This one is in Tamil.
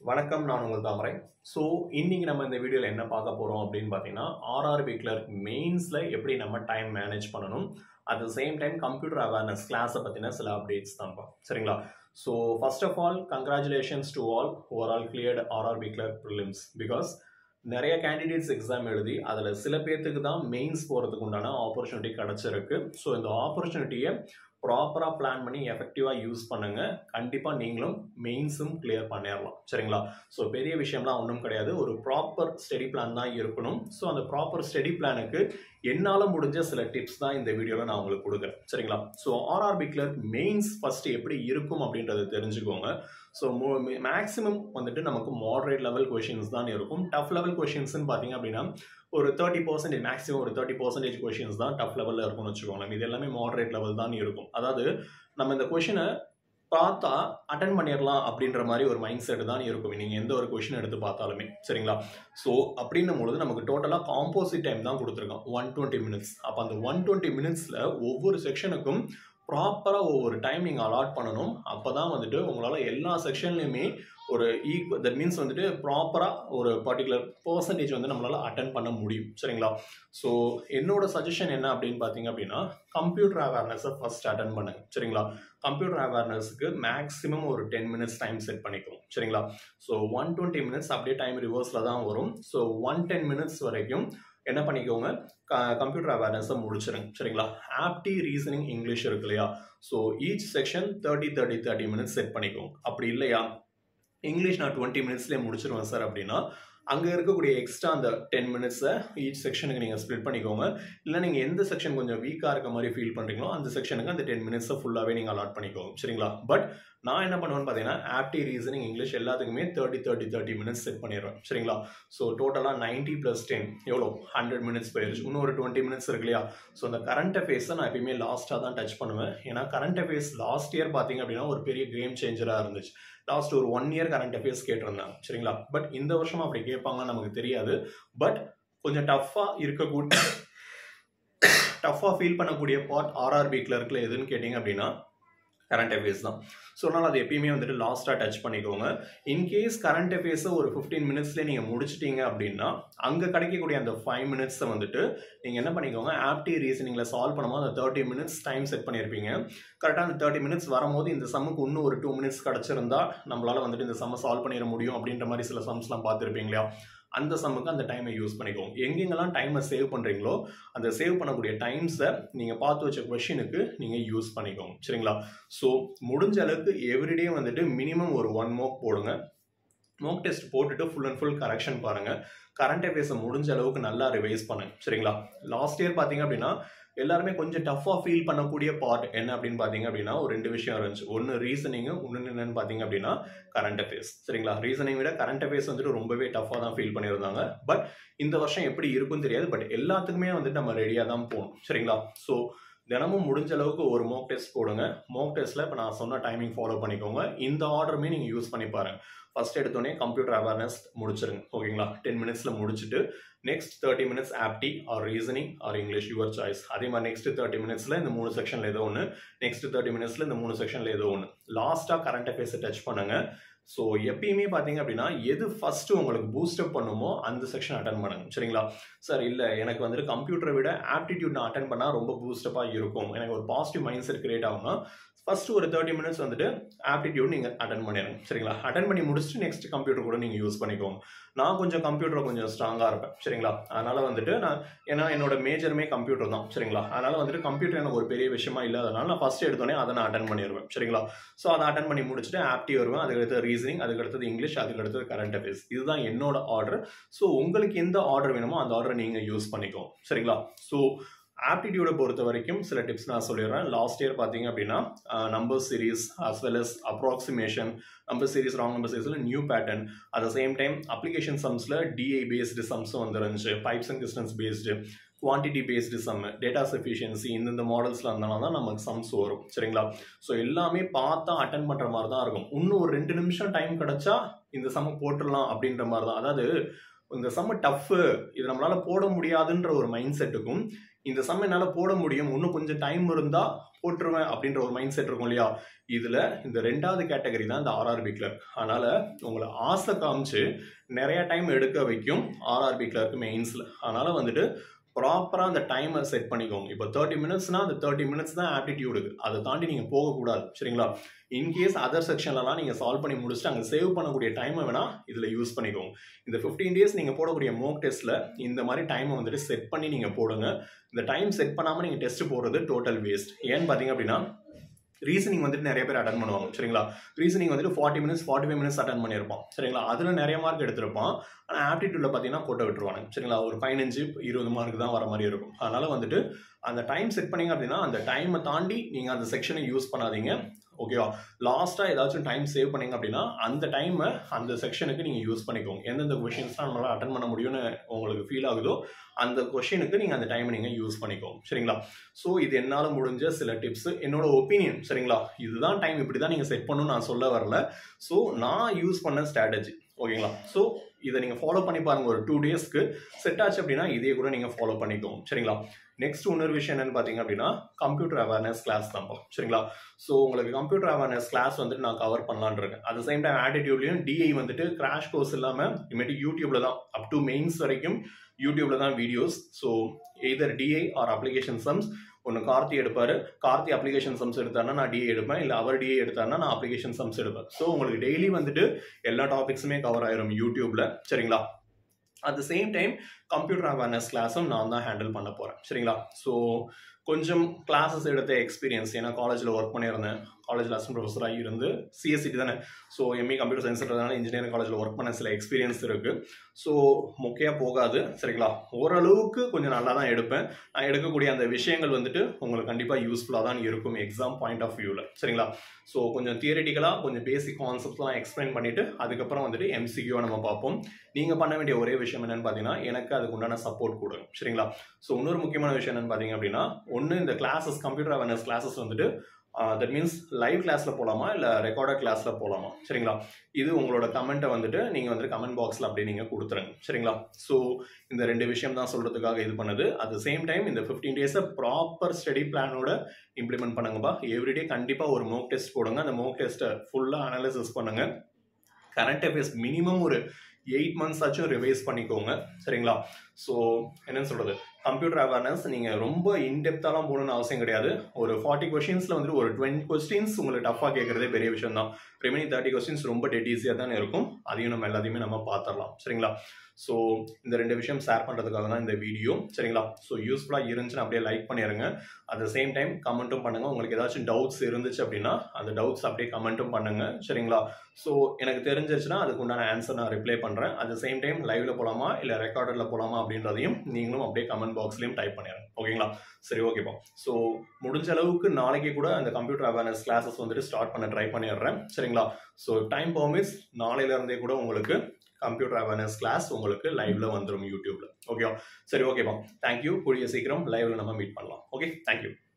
வணக்கம் நான் உங்கள் தாமரை ஸோ இன்னைக்கு நம்ம இந்த வீடியோவில் என்ன பார்க்க போகிறோம் அப்படின்னு பார்த்தீங்கன்னா ஆர்ஆர்பி கிளர்க் மெயின்ஸில் எப்படி நம்ம டைம் மேனேஜ் பண்ணணும் at the same time computer awareness கிளாஸை பற்றின சில அப்டேட்ஸ் தான்ப்பா சரிங்களா so first of all congratulations to all over all cleared RRB clerk prelims because நிறைய கேண்டிடேட்ஸ் எக்ஸாம் எழுதி அதில் சில பேர்த்துக்கு தான் மெயின்ஸ் போகிறதுக்கு உண்டான ஆப்பர்ச்சுனிட்டி கிடச்சிருக்கு ஸோ இந்த ஆப்பர்ச்சுனிட்டியை ப்ராப்பராக பிளான் பண்ணி எஃபெக்டிவாக யூஸ் பண்ணுங்க கண்டிப்பாக நீங்களும் மெயின்ஸும் கிளியர் பண்ணிடலாம் சரிங்களா ஸோ பெரிய விஷயம்லாம் ஒன்றும் கிடையாது ஒரு ப்ராப்பர் ஸ்டடி பிளான் தான் இருக்கணும் ஸோ அந்த ப்ராப்பர் ஸ்டடி பிளானுக்கு என்னால் முடிஞ்ச சில டிப்ஸ் தான் இந்த வீடியோவில் நான் உங்களுக்கு கொடுக்குறேன் சரிங்களா so RRB clerk mains first எப்படி இருக்கும் அப்படின்றத தெரிஞ்சுக்கோங்க ஸோ மேக்ஸிமம் வந்துட்டு நமக்கு மாடரேட் லெவல் கொஷின்ஸ் தான் இருக்கும் டஃப் லெவல் கொஷின்ஸ்னு பார்த்தீங்க அப்படின்னா ஒரு தேர்ட்டி பர்சன்டேஜ் மேக்ஸிமம் ஒரு தேர்ட்டி பர்சன்டேஜ் கொஷின்ஸ் தான் டஃப் லெவலில் இருக்கும்னு வச்சுக்கோங்களேன் இது எல்லாமே மாடரேட் லெவல் தான் இருக்கும் அதாவது நம்ம இந்த கொஷினை பார்த்தா அட்டன் பண்ணிடலாம் அப்படின்ற மாதிரி ஒரு மைண்ட் செட் தான் இருக்கும் நீங்கள் எந்த ஒரு கொஷின் எடுத்து பார்த்தாலுமே சரிங்களா ஸோ அப்படின்னும் பொழுது நமக்கு டோட்டலாக காம்போசிட் டைம் தான் கொடுத்துருக்கோம் ஒன் டுவெண்ட்டி மினிட்ஸ் அப்போ அந்த ஒன் டுவெண்ட்டி மினிட்ஸில் ஒவ்வொரு செக்ஷனுக்கும் ப்ராப்பராக ஒவ்வொரு டைம் நீங்கள் அலாட் பண்ணணும் அப்போ தான் வந்துட்டு உங்களால் எல்லா செக்ஷன்லையுமே ஒரு ஈக்குவல் தட் மீன்ஸ் வந்துட்டு ப்ராப்பராக ஒரு பர்டிகுலர் பர்சன்டேஜ் வந்து நம்மளால் அட்டன் பண்ண முடியும் சரிங்களா ஸோ என்னோட சஜஷன் என்ன அப்படின்னு பார்த்தீங்க அப்படின்னா கம்ப்யூட்டர் அவேர்னஸை ஃபஸ்ட் அட்டன் பண்ணுங்க சரிங்களா கம்ப்யூட்டர் அவேர்னஸ்க்கு மேக்ஸிமம் ஒரு டென் மினிட்ஸ் டைம் செட் பண்ணிக்கணும் சரிங்களா ஸோ ஒன் டுவெண்ட்டி மினிட்ஸ் அப்படியே டைம் ரிவர்ஸில் தான் வரும் ஸோ ஒன் டென் மினிட்ஸ் வரைக்கும் என்ன பண்ணிக்கோங்க கம்ப்யூட்டர் அவேர்னஸை முடிச்சிருங்க சரிங்களா ஆப்டி ரீசனிங் இங்கிலீஷ் இருக்கு இல்லையா so each section thirty thirty thirty minutes set பண்ணிக்கோங்க அப்படி இல்லையா இங்கிலீஷ் நான் டுவெண்ட்டி மினிட்ஸ்லேயே முடிச்சிருவேன் சார் அப்படின்னா அங்கே இருக்கக்கூடிய எக்ஸ்ட்ரா அந்த டென் மினிட்ஸை ஈச் செக்ஷனுக்கு நீங்கள் ஸ்ப்ளிட் பண்ணிக்கோங்க இல்லை நீங்கள் எந்த செக்ஷன் கொஞ்சம் வீக்காக இருக்க மாதிரி ஃபீல் பண்ணுறீங்களோ அந்த செக்ஷனுக்கு அந்த டென் மினிட்ஸை ஃபுல்லாகவே நீங்கள் அலாட் பண்ணிக்கோங்க சரிங்களா பட் நான் என்ன பண்ணுவேன்னு பார்த்தீங்கன்னா ஆப்டி ரீசனிங் இங்கிலீஷ் எல்லாத்துக்குமே thirty thirty thirty minutes set பண்ணிடுவேன் சரிங்களா ஸோ டோட்டலாக நைன்ட்டி ப்ளஸ் டென் எவ்வளோ ஹண்ட்ரட் மினிட்ஸ் போயிருச்சு இன்னும் ஒரு டுவெண்ட்டி மினிட்ஸ் இருக்கு இல்லையா ஸோ அந்த கரண்ட் அஃபேர்ஸை நான் எப்பயுமே லாஸ்ட்டாக தான் டச் பண்ணுவேன் ஏன்னா கரண்ட் அஃபேர்ஸ் லாஸ்ட் இயர் பார்த்தீங்க அப்படின்னா ஒரு பெரிய கேம் சேஞ்சராக இருந்துச்சு லாஸ்ட் ஒரு ஒன் இயர் கரண்ட் அஃபேர்ஸ் கேட்டிருந்தாங்க சரிங்களா பட் இந்த வருஷம் அப்படி கேட்பாங்கன்னு நமக்கு தெரியாது பட் கொஞ்சம் டஃப்பாக இருக்கக்கூடிய டஃப்பாக ஃபீல் பண்ணக்கூடிய பார்ட் ஆர்ஆர்பி கிளர்க்கில் எதுன்னு கேட்டிங்க அப்படின்னா கரண்ட் அஃபேர்ஸ் தான் ஸோ அதனால் அது எப்பயுமே வந்துட்டு லாஸ்ட்டாக டச் பண்ணிக்கோங்க இன்கேஸ் கரண்ட் அஃபேர்ஸை ஒரு ஃபிஃப்டீன் மினிட்ஸ்லேயே நீங்கள் முடிச்சிட்டீங்க அப்படின்னா அங்கே கிடைக்கக்கூடிய அந்த ஃபைவ் மினிட்ஸை வந்துட்டு நீங்கள் என்ன பண்ணிக்கோங்க ஆப்டி ரீசனிங்கில் சால்வ் பண்ணும்போது அந்த தேர்ட்டி மினிட்ஸ் டைம் செட் பண்ணியிருப்பீங்க கரெக்டாக அந்த தேர்ட்டி மினிட்ஸ் வரும்போது இந்த சம்முக்கு இன்னும் ஒரு டூ மினிட்ஸ் கிடச்சிருந்தா நம்மளால் வந்துட்டு இந்த சம்மை சால்வ் பண்ணிட முடியும் அப்படின்ற மாதிரி சில சம்ஸ்லாம் பார்த்துருப்பீங்க இல்லையா அந்த சம்முக்கு அந்த டைமை யூஸ் பண்ணிக்கோங்க எங்கெங்கெல்லாம் டைமை சேவ் பண்ணுறீங்களோ அந்த சேவ் பண்ணக்கூடிய டைம்ஸை நீங்கள் பார்த்து வச்ச கொஷினுக்கு நீங்கள் யூஸ் பண்ணிக்கோங்க சரிங்களா ஸோ முடிஞ்ச அளவுக்கு எவ்ரிடே வந்துட்டு மினிமம் ஒரு ஒன் மோக் போடுங்க மோக் டெஸ்ட் போட்டுட்டு ஃபுல் அண்ட் ஃபுல் கரெக்ஷன் பாருங்கள் கரண்ட் அஃபேர்ஸை முடிஞ்ச அளவுக்கு நல்லா ரிவைஸ் பண்ணுங்க சரிங்களா லாஸ்ட் இயர் பார்த்தீங்க அப்படின்னா எல்லாருமே கொஞ்சம் டஃப்பாக ஃபீல் பண்ணக்கூடிய பார்ட் என்ன அப்படின்னு பார்த்தீங்க அப்படின்னா ஒரு ரெண்டு விஷயம் இருந்துச்சு ஒன்று ரீசனிங்கு இன்னொன்று என்னன்னு பார்த்தீங்க அப்படின்னா கரண்ட் அஃபேர்ஸ் சரிங்களா ரீசனிங் விட கரண்ட் அஃபேர்ஸ் வந்துட்டு ரொம்பவே டஃப்பாக தான் ஃபீல் பண்ணியிருந்தாங்க பட் இந்த வருஷம் எப்படி இருக்குன்னு தெரியாது பட் எல்லாத்துக்குமே வந்துட்டு நம்ம ரெடியாக தான் போகணும் சரிங்களா ஸோ தினமும் முடிஞ்ச அளவுக்கு ஒரு மோக் டெஸ்ட் போடுங்க மோக் டெஸ்ட்டில் இப்போ நான் சொன்ன டைமிங் ஃபாலோ பண்ணிக்கோங்க இந்த ஆர்டருமே நீங்கள் யூஸ் பண்ணி பாருங்க ஃபர்ஸ்ட் எடுத்தோடனே கம்ப்யூட்டர் அவேர்னஸ் முடிச்சிருங்க ஓகேங்களா டென் மினிட்ஸில் முடிச்சுட்டு next thirty minutes apti or reasoning or English your choice அதே மாதிரி நெக்ஸ்ட் தேர்ட்டி மினிட்ஸில் இந்த மூணு செக்ஷனில் ஏதோ ஒன்று நெக்ஸ்ட் தேர்ட்டி மினிட்ஸில் இந்த மூணு செக்ஷனில் ஏதோ ஒன்று லாஸ்ட்டாக கரண்ட் அஃபேர்ஸை டச் பண்ணுங்க ஸோ எப்பயுமே பார்த்தீங்க அப்படின்னா எது ஃபஸ்ட்டு உங்களுக்கு பூஸ்டப் பண்ணுமோ அந்த செக்ஷன் அட்டன் பண்ணுங்க சரிங்களா சார் இல்லை எனக்கு வந்துட்டு கம்ப்யூட்டரை விட ஆப்டிடியூட் நான் அட்டன் பண்ணால் ரொம்ப பூஸ்டப்பாக இருக்கும் எனக்கு ஒரு பாசிட்டிவ் மைண்ட் செட் கிரியேட் ஆகும்னா ஃபஸ்ட்டு ஒரு தேர்ட்டி மினிட்ஸ் வந்துட்டு ஆப்டிடியூட் நீங்கள் அட்டன் பண்ணிடுங்க சரிங்களா அட்டன் பண்ணி முடிச்சுட்டு நெக்ஸ்ட் கம்ப்யூட்டர் கூட நீங்கள் யூஸ் பண்ணிக்கோங்க நான் கொஞ்சம் கம்ப்யூட்டர் கொஞ்சம் ஸ்ட்ராங்காக இருப்பேன் சரிங்களா அதனால் வந்துட்டு நான் ஏன்னா என்னோட மேஜருமே கம்ப்யூட்டர் தான் சரிங்களா அதனால் வந்துட்டு கம்ப்யூட்டர் எனக்கு ஒரு பெரிய விஷயமா இல்லாதனால நான் ஃபஸ்ட் எடுத்தோடனே அதை நான் அட்டன் பண்ணிடுவேன் சரிங்களா ஸோ அதை அட்டன் பண்ணி முடிச்சுட்டு ஆப்டி வருவேன் அதுக்கடுத்து ரீசனிங் அதுக்கடுத்தது இங்கிலீஷ் அதுக்கடுத்தது கரண்ட் அஃபேர்ஸ் இதுதான் என்னோட ஆர்டர் ஸோ உங்களுக்கு எந்த ஆர்டர் வேணுமோ அந்த ஆர்டரை நீங்கள் யூஸ் பண்ணிக்கோ சரிங்களா ஸோ ஆப்டிடியூடை பொறுத்த வரைக்கும் சில டிப்ஸ் நான் சொல்லிடுறேன் லாஸ்ட் இயர் பார்த்தீங்க அப்படின்னா number series as well as approximation number series wrong number சீரீஸில் new pattern at the same time application சம்ஸில் டிஐ பேஸ்டு சம்ஸும் வந்துருந்துச்சு pipes and distance based quantity based sum data sufficiency இந்தந்த மாடல்ஸில் இருந்தாலும் தான் நமக்கு சம்ஸ் வரும் சரிங்களா ஸோ எல்லாமே பார்த்தா அட்டன் பண்ணுற மாதிரி தான் இருக்கும் இன்னும் ஒரு ரெண்டு நிமிஷம் டைம் கிடச்சா இந்த சம் போட்டுடலாம் அப்படின்ற மாதிரி தான் அதாவது இந்த சம்ம டஃப்பு இது நம்மளால் போட முடியாதுன்ற ஒரு மைண்ட் செட்டுக்கும் இந்த சம் என்னால் போட முடியும் இன்னும் கொஞ்சம் டைம் இருந்தால் போட்டுருவேன் அப்படின்ற ஒரு மைண்ட் செட் இருக்கும் இல்லையா இதில் இந்த ரெண்டாவது கேட்டகரி தான் இந்த ஆர்ஆர்பி கிளர்க் அதனால் உங்களை ஆசை காமிச்சு நிறைய டைம் எடுக்க வைக்கும் ஆர்ஆர்பி கிளர்க் மெயின்ஸில் அதனால் வந்துட்டு ப்ராப்பராக அந்த டைமை செட் பண்ணிக்கோங்க இப்போ தேர்ட்டி மினிட்ஸ்னால் அந்த தேர்ட்டி மினிட்ஸ் தான் ஆப்டிடியூடுக்கு அதை தாண்டி நீங்கள் போகக்கூடாது சரிங்களா இன்கேஸ் அதர் செக்ஷன்லலாம் நீங்கள் சால்வ் பண்ணி முடிச்சுட்டு அங்கே சேவ் பண்ணக்கூடிய டைமை வேணால் இதில் யூஸ் பண்ணிக்கோங்க இந்த ஃபிஃப்டீன் டேஸ் நீங்கள் போடக்கூடிய மோக் டெஸ்ட்டில் இந்த மாதிரி டைமை வந்துட்டு செட் பண்ணி நீங்கள் போடுங்க இந்த டைம் செட் பண்ணாமல் நீங்கள் டெஸ்ட் போடுறது டோட்டல் வேஸ்ட் ஏன்னு பார்த்தீங்க அப்படின்னா ரீசனிங் வந்துட்டு நிறைய பேர் அட்டன் பண்ணுவாங்க சரிங்களா ரீசனிங் வந்துட்டு forty minutes forty five minutes attend பண்ணியிருப்பான் சரிங்களா அதில் நிறைய மார்க் எடுத்திருப்பான் ஆனால் ஆப்டிடியூடில் பார்த்தீங்கன்னா கோட்டை விட்டுருவாங்க சரிங்களா ஒரு பதினஞ்சு இருபது மார்க் தான் வர மாதிரி இருக்கும் அதனால் வந்துட்டு அந்த டைம் செட் பண்ணீங்க அப்படின்னா அந்த டைமை தாண்டி நீங்கள் அந்த செக்ஷனை யூஸ் பண்ணாதீங்க ஓகேவா லாஸ்ட்டாக ஏதாச்சும் டைம் சேவ் பண்ணீங்க அப்படின்னா அந்த டைமை அந்த செக்ஷனுக்கு நீங்கள் யூஸ் பண்ணிக்கோங்க எந்தெந்த கொஷின்ஸ்லாம் நம்மளால் அட்டன் பண்ண முடியும்னு உங்களுக்கு ஃபீல் ஆகுதோ அந்த கொஷினுக்கு நீங்கள் அந்த டைமை நீங்கள் யூஸ் பண்ணிக்கோங்க சரிங்களா ஸோ இது என்னால் முடிஞ்ச சில டிப்ஸ் என்னோட ஒப்பீனியன் சரிங்களா இதுதான் டைம் இப்படி தான் நீங்கள் செட் பண்ணணும்னு நான் சொல்ல வரல ஸோ நான் யூஸ் பண்ண ஸ்ட்ராட்டஜி ஓகேங்களா ஸோ இதை நீங்கள் ஃபாலோ பண்ணி பாருங்கள் ஒரு டூ டேஸ்க்கு செட் ஆச்சு அப்படின்னா இதே கூட நீங்கள் ஃபாலோ பண்ணிக்கோங்க சரிங்களா நெக்ஸ்ட் இன்னொரு விஷயம் என்னன்னு பார்த்தீங்க அப்படின்னா கம்ப்யூட்டர் அவேர்னஸ் கிளாஸ் தான் சரிங்களா ஸோ உங்களுக்கு கம்ப்யூட்டர் அவேர்னஸ் கிளாஸ் வந்துட்டு நான் கவர் பண்ணலான்னு இருக்கேன் அட் சேம் டைம் ஆட்டிடியூட்லையும் டிஐ வந்துட்டு கிராஷ் கோர்ஸ் இல்லாமல் இனிமேட்டு யூடியூப்ல தான் அப் டு மெயின்ஸ் வரைக்கும் யூடியூப்ல தான் videos so either DI or application sums ஒன்று கார்த்தி எடுப்பார் கார்த்தி அப்ளிகேஷன் சம்ஸ் எடுத்தாருன்னா நான் டிஏ எடுப்பேன் இல்லை அவர் டிஏ எடுத்தாருன்னா நான் அப்ளிகேஷன் சம்ஸ் எடுப்பேன் ஸோ உங்களுக்கு டெய்லி வந்துட்டு எல்லா டாபிக்ஸுமே கவர் ஆயிரும் யூடியூப்ல சரிங்களா at the same time computer awareness கிளாஸும் நான் தான் ஹேண்டில் பண்ண போகிறேன் சரிங்களா ஸோ கொஞ்சம் கிளாஸஸ் எடுத்த எக்ஸ்பீரியன்ஸ் ஏன்னா காலேஜில் ஒர்க் பண்ணியிருந்தேன் காலேஜில் அசிஸ்டன்ட் ப்ரொஃபஸராக இருந்து சிஎஸ்சிடி தானே ஸோ எம்இ கம்ப்யூட்டர் சயின்ஸ்ன்றதுனால இன்ஜினியரிங் காலேஜில் ஒர்க் பண்ண சில எக்ஸ்பீரியன்ஸ் இருக்குது ஸோ மொக்கையாக போகாது சரிங்களா ஓரளவுக்கு கொஞ்சம் நல்லா தான் எடுப்பேன் நான் எடுக்கக்கூடிய அந்த விஷயங்கள் வந்துட்டு உங்களுக்கு கண்டிப்பாக யூஸ்ஃபுல்லாக தான் இருக்கும் எக்ஸாம் பாயிண்ட் ஆஃப் வியூவில் சரிங்களா ஸோ கொஞ்சம் தியரிட்டிக்கலாக கொஞ்சம் பேசிக் கான்செப்ட்லாம் எக்ஸ்பிளைன் பண்ணிவிட்டு அதுக்கப்புறம் வந்துட்டு எம்சிக்யூவை நம்ம பார்ப்போம் நீங்கள் பண்ண வேண்டிய ஒரே விஷயம் என்னென்னு பார்த்தீங்கன்னா எனக்கு அதுக்கு உண்டான சப்போர்ட் கொடுங்க சரிங்களா ஸோ இன்னொரு முக்கியமான விஷயம் என்னென்னு பார்த்தீங்க அப்படின்னா ஒன்று இந்த கிளாஸஸ் கம்ப்யூட்டர் அவேர்னஸ் கிளாஸஸ் வந்துட்டு தட் மீன்ஸ் லைவ் கிளாஸில் போகலாமா இல்லை ரெக்கார்டட் கிளாஸில் போகலாமா சரிங்களா இது உங்களோட கமெண்ட்டை வந்துட்டு நீங்கள் வந்துட்டு கமெண்ட் பாக்ஸில் அப்படியே நீங்கள் கொடுத்துருங்க சரிங்களா ஸோ இந்த ரெண்டு விஷயம் தான் சொல்கிறதுக்காக இது பண்ணுது அட் த சேம் டைம் இந்த ஃபிஃப்டீன் டேஸை ப்ராப்பர் ஸ்டடி பிளானோட இம்ப்ளிமெண்ட் பண்ணுங்கப்பா எவ்ரிடே கண்டிப்பாக ஒரு மோக் டெஸ்ட் போடுங்க அந்த மோக் டெஸ்ட்டை ஃபுல்லாக அனாலிசிஸ் பண்ணுங்கள் கரண்ட் அஃபேர்ஸ் மினிமம் ஒரு எயிட் மந்த்ஸ் ஆச்சும் ரிவைஸ் பண்ணிக்கோங்க சரிங்களா ஸோ என்னன்னு சொல்கிறது கம்ப்யூட்டர் அவேர்னஸ் நீங்கள் ரொம்ப இன்டெப்த்தாலாம் போகணும்னு அவசியம் கிடையாது ஒரு ஃபார்ட்டி கொஸ்டின்ஸில் வந்துட்டு ஒரு டுவெண்ட்டி கொஸ்டின்ஸ் உங்களுக்கு டஃப்பாக கேட்குறதே பெரிய விஷயம் தான் ரிமைனிங் தேர்ட்டி கொஸ்டின்ஸ் ரொம்ப டெட் ஈஸியாக தானே இருக்கும் அதையும் நம்ம எல்லாத்தையுமே நம்ம பார்த்துடலாம் சரிங்களா ஸோ இந்த ரெண்டு விஷயம் ஷேர் பண்ணுறதுக்காக தான் இந்த வீடியோ சரிங்களா ஸோ யூஸ்ஃபுல்லாக இருந்துச்சுன்னா அப்படியே லைக் பண்ணிடுங்க அட் த சேம் டைம் கமெண்ட்டும் பண்ணுங்கள் உங்களுக்கு ஏதாச்சும் டவுட்ஸ் இருந்துச்சு அப்படின்னா அந்த டவுட்ஸ் அப்படியே கமெண்ட்டும் பண்ணுங்கள் சரிங்களா ஸோ எனக்கு தெரிஞ்சிருச்சுன்னா அதுக்கு உண்டான ஆன்சர் நான் ரிப்ளை பண்ணுறேன் அட் த சேம் டைம் லைவ்ல போகலாமா இல்லை ரெக்கார்டரில் போகலாமா அப்படின்றதையும் நீங்களும் அப்படியே கமெண்ட் பாக்ஸ்லையும் டைப் பண்ணிடுங்க ஓகேங்களா சரி ஓகேப்பா ஸோ முடிஞ்ச அளவுக்கு நாளைக்கு கூட அந்த கம்ப்யூட்டர் அவேர்னஸ் கிளாஸஸ் வந்துட்டு ஸ்டார்ட் பண்ண ட்ரை பண்ணிடுறேன் சரிங்களா ஸோ டைம் பர்மிட்ஸ் நாளையிலேருந்தே கூட உங்களுக்கு கம்ப்யூட்டர் அவேர்னஸ் கிளாஸ் உங்களுக்கு லைவ்ல வந்துடும் யூடியூப்ல ஓகேவா சரி ஓகேப்பா தேங்க்யூ கூடிய சீக்கிரம் லைவ்ல நம்ம மீட் பண்ணலாம் ஓகே தேங்க்யூ